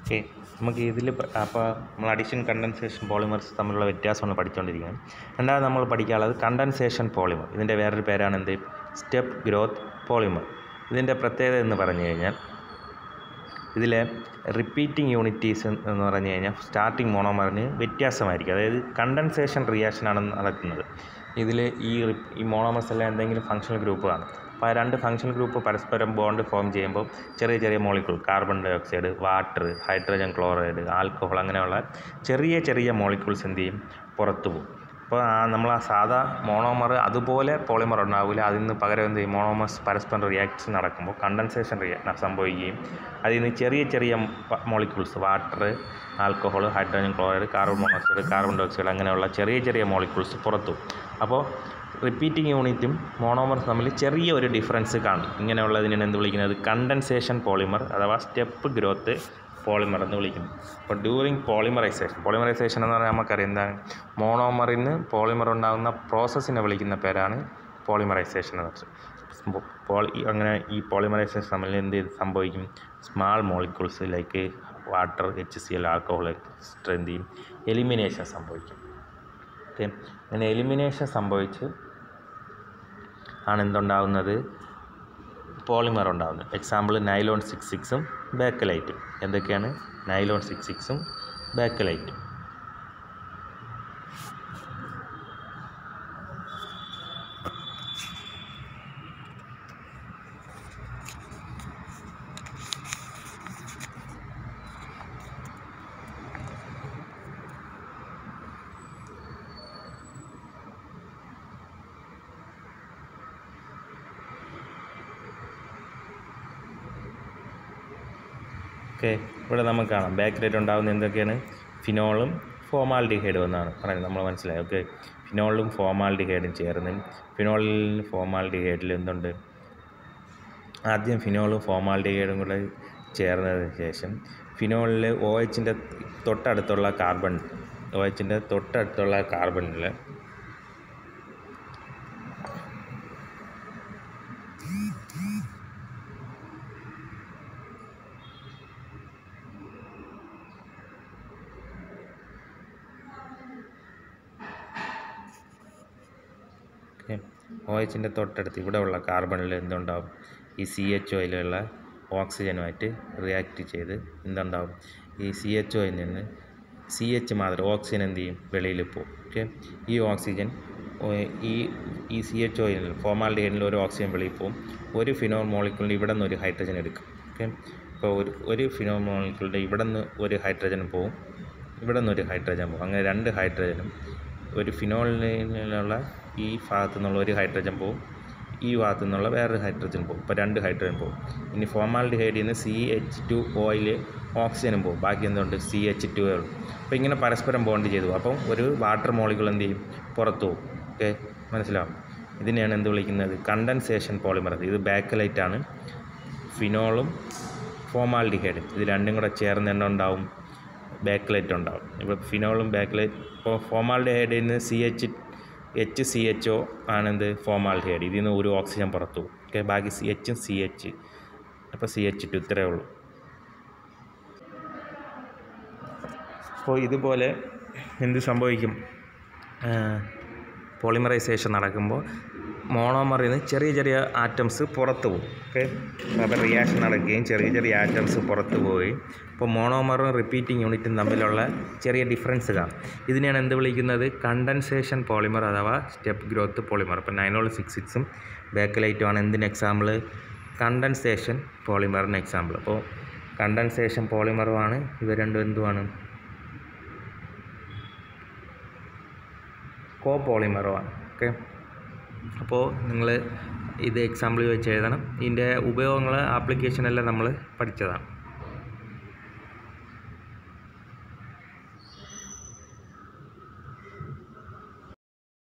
Okay നമുക്ക് ഇതിൽ അപ്പോൾ നമ്മൾ അഡിഷൻ കണ്ടൻസേഷൻ പോളിമേഴ്സ് തമ്മിലുള്ള വ്യത്യാസമാണ് പഠിച്ചുകൊണ്ടിരിക്കുന്നത് രണ്ടാമത് നമ്മൾ പഠിക്കാനുള്ളത് കണ്ടൻസേഷൻ പോളിമർ ഇതിൻ്റെ വേറൊരു പേരാണ് എന്ത് സ്റ്റെപ്പ് ഗ്രോത്ത് പോളിമർ ഇതിൻ്റെ പ്രത്യേകത എന്ന് പറഞ്ഞു കഴിഞ്ഞാൽ ഇതിലെ റിപ്പീറ്റിംഗ് യൂണിറ്റീസ് എന്ന് പറഞ്ഞു കഴിഞ്ഞാൽ സ്റ്റാർട്ടിങ് മോണോമറിന് വ്യത്യാസമായിരിക്കും അതായത് കണ്ടൻസേഷൻ റിയാക്ഷനാണ് നടക്കുന്നത് ഇതിൽ ഈ റി- ഈ മോണോമർസ് എല്ലാം എന്തെങ്കിലും ഫങ്ഷണൽ ഗ്രൂപ്പ് കാണും അപ്പോൾ ആ രണ്ട് ഫങ്ഷണൽ ഗ്രൂപ്പ് പരസ്പരം ബോണ്ട് ഫോം ചെയ്യുമ്പോൾ ചെറിയ ചെറിയ molecule carbon dioxide water hydrogen chloride alcohol അങ്ങനെയുള്ള ചെറിയ ചെറിയ മോളിക്യൂൾസ് എന്ത് ചെയ്യും പുറത്തു പോകും അപ്പോൾ ആ നമ്മൾ ആ സാധാ മോണോമർ അതുപോലെ പോളിമർ ഉണ്ടാവില്ല അതിൽ നിന്ന് പകരം എന്ത് ചെയ്യും മോണോമർസ് പരസ്പരം റിയാക്ഷൻ നടക്കുമ്പോൾ കണ്ടൻസേഷൻ റിയാ സംഭവിക്കുകയും അതിൽ നിന്ന് ചെറിയ ചെറിയ molecules water alcohol hydrogen chloride carbon monoxide carbon dioxide അങ്ങനെയുള്ള ചെറിയ ചെറിയ മോളിക്യൂൾസ് പുറത്തു പോകും. അപ്പോൾ റിപ്പീറ്റിംഗ് യൂണിറ്റും മോണോമർസ് തമ്മിൽ ചെറിയ ഒരു ഡിഫറൻസ് കാണും ഇങ്ങനെയുള്ളതിനാണ് എന്ത് വിളിക്കുന്നത് കണ്ടൻസേഷൻ പോളിമർ അഥവാ സ്റ്റെപ്പ് ഗ്രോത്ത് പോളിമർ എന്ന് വിളിക്കുന്നു അപ്പോൾ ഡ്യൂറിങ് പോളിമറൈസേഷൻ പോളിമറൈസേഷൻ എന്ന് പറഞ്ഞാൽ നമുക്കറിയാം എന്താണ് മോണോമറിന് പോളിമർ ഉണ്ടാകുന്ന പ്രോസസ്സിനെ വിളിക്കുന്ന പേരാണ് പോളിമറൈസേഷൻ എന്ന് വെച്ചാൽ പോളി അങ്ങനെ ഈ പോളിമറൈസേഷൻ തമ്മിൽ എന്ത് സംഭവിക്കും small molecules like water H C L alcohol എന്ത് ചെയ്യും എലിമിനേഷൻ സംഭവിക്കും ഓക്കെ അങ്ങനെ എലിമിനേഷൻ സംഭവിച്ച് ആണ് എന്തുണ്ടാകുന്നത് പോളിമർ ഉണ്ടാകുന്നത് എക്സാമ്പിൾ നൈലോൺ സിക്സ് സിക്സും ബാക്കലൈറ്റും എന്തൊക്കെയാണ് നൈലോൺ സിക്സ് സിക്സും ബാക്കലൈറ്റും ഓക്കെ ഇവിടെ നമുക്ക് കാണാം ബാക്കലൈറ്റ് ഉണ്ടാകുന്ന എന്തൊക്കെയാണ് ഫിനോളും ഫോമാൽഡിഹൈഡും എന്നാണ് പറയുന്നത് നമ്മൾ മനസ്സിലായി ഓക്കെ ഫിനോളും ഫോമാൽഡിഹൈഡും ചേർന്ന് ഫിനോളിൽ ഫോമാൽഡിഹൈഡിൽ എന്തുണ്ട് ആദ്യം ഫിനോളും ഫോമാൽഡിഹൈഡും കൂടെ ചേർന്നതിന് ശേഷം ഫിനോളിൽ ഒ എച്ചിൻ്റെ തൊട്ടടുത്തുള്ള കാർബൺ ഒ എച്ചിൻ്റെ തൊട്ടടുത്തുള്ള കാർബണിൽ ഓക്കെ ഒ എച്ചിൻ്റെ തൊട്ടടുത്ത് ഇവിടെ ഉള്ള കാർബണിൽ എന്തുണ്ടാവും ഈ സി എച്ച് ഒയിലുള്ള ഓക്സിജനുമായിട്ട് റിയാക്ട് ചെയ്ത് എന്തുണ്ടാവും ഈ സി എച്ച് ഒയിൽ നിന്ന് സി എച്ച് മാത്രം ഓക്സിജൻ എന്ത് ചെയ്യും വെളിയിൽ പോകും ഓക്കെ ഈ ഓക്സിജൻ ഓ- ഈ ഈ സി എച്ച് ഒയിൽ ഫോമാൽഡിഹൈഡിൽ ഒരു ഓക്സിജൻ വെളിയിൽ പോകും ഒരു ഫിനോൾ മോളിക്യൂളിൽ ഇവിടെ നിന്ന് ഒരു ഹൈഡ്രജൻ എടുക്കും ഓക്കെ അപ്പോൾ ഒരു ഒരു ഫിനോൾ മോളിക്യൂളിൻ്റെ ഇവിടെ നിന്ന് ഒരു ഹൈഡ്രജൻ പോകും ഇവിടെ നിന്ന് ഒരു ഹൈഡ്രജൻ പോകും അങ്ങനെ രണ്ട് ഹൈഡ്രജനും ഒരു ഫിനോളിനുള്ള ഈ ഭാഗത്തു നിന്നുള്ള ഒരു ഹൈഡ്രജൻ പോകും ഈ ഭാഗത്തു നിന്നുള്ള വേറൊരു ഹൈഡ്രജൻ പോകും ഇപ്പോൾ രണ്ട് ഹൈഡ്രജൻ പോകും ഇനി ഫോമാൽഡിഹൈഡിൽ നിന്ന് സി എച്ച് ടു ഓയിൽ ഓക്സിജനും പോകും ബാക്കി എന്തുണ്ട് സി എച്ച് ടു ഉള്ളൂ അപ്പോൾ ഇങ്ങനെ പരസ്പരം ബോണ്ട് ചെയ്തു അപ്പം ഒരു വാട്ടർ മോളിക്യൂൾ എന്ത് ചെയ്യും പുറത്തു പോകും ഓക്കെ മനസ്സിലാവും ഇതിനെയാണ് എന്ത് വിളിക്കുന്നത് കണ്ടൻസേഷൻ പോളിമർ ഇത് ബാക്കലൈറ്റ് ആണ് ഫിനോളും ഫോമാൽഡിഹൈഡും ഇത് രണ്ടും കൂടെ ചേർന്ന് എണ്ണ ഉണ്ടാവും ബാക്കലൈറ്റ് ഉണ്ടാവും ഇപ്പോൾ ഫിനോളും ബാക്കലൈറ്റ് ഇപ്പോൾ ഫോമാൽഡിഹൈഡിൽ നിന്ന് C H H C H O ആണെന്ത് ഫോമാൽഡിഹൈഡ് ഇതിൽ നിന്ന് ഒരു ഓക്സിജൻ പുറത്തു പോകും ഓക്കെ ബാക്കി സി എച്ചും സി എച്ച് അപ്പോൾ സി എച്ച് ടു ഇത്രയേ ഉള്ളൂ അപ്പോൾ ഇതുപോലെ എന്ത് സംഭവിക്കും പോളിമറൈസേഷൻ നടക്കുമ്പോൾ മോണോമറിൽ നിന്ന് ചെറിയ ചെറിയ ആറ്റംസ് പുറത്ത് പോകും ഓക്കെ അപ്പോൾ റിയാക്ഷൻ നടക്കുകയും ചെറിയ ചെറിയ ആറ്റംസ് പുറത്ത് പോവുകയും ഇപ്പോൾ മോണോമറും റിപ്പീറ്റിംഗ് യൂണിറ്റും തമ്മിലുള്ള ചെറിയ ഡിഫറൻസ് കാണും ഇതിനെയാണ് എന്ത് വിളിക്കുന്നത് കണ്ടൻസേഷൻ പോളിമർ അഥവാ സ്റ്റെപ്പ് ഗ്രോത്ത് പോളിമർ ഇപ്പോൾ നയനോൾ സിക്സ് സിക്സും ബാക്കലൈറ്റും ആണ് എന്തിന് എക്സാമ്പിൾ കണ്ടൻസേഷൻ പോളിമറിന് എക്സാമ്പിൾ അപ്പോൾ കണ്ടൻസേഷൻ പോളിമറുമാണ് ഇവ രണ്ടും എന്തുമാണ് കോ പോളിമറുമാണ് ഓക്കെ അപ്പോൾ നിങ്ങൾ ഇത് എക്സാമ്പിൾ വെച്ച് എഴുതണം ഇതിൻ്റെ ഉപയോഗങ്ങൾ ആപ്ലിക്കേഷൻ എല്ലാം നമ്മൾ പഠിച്ചതാണ്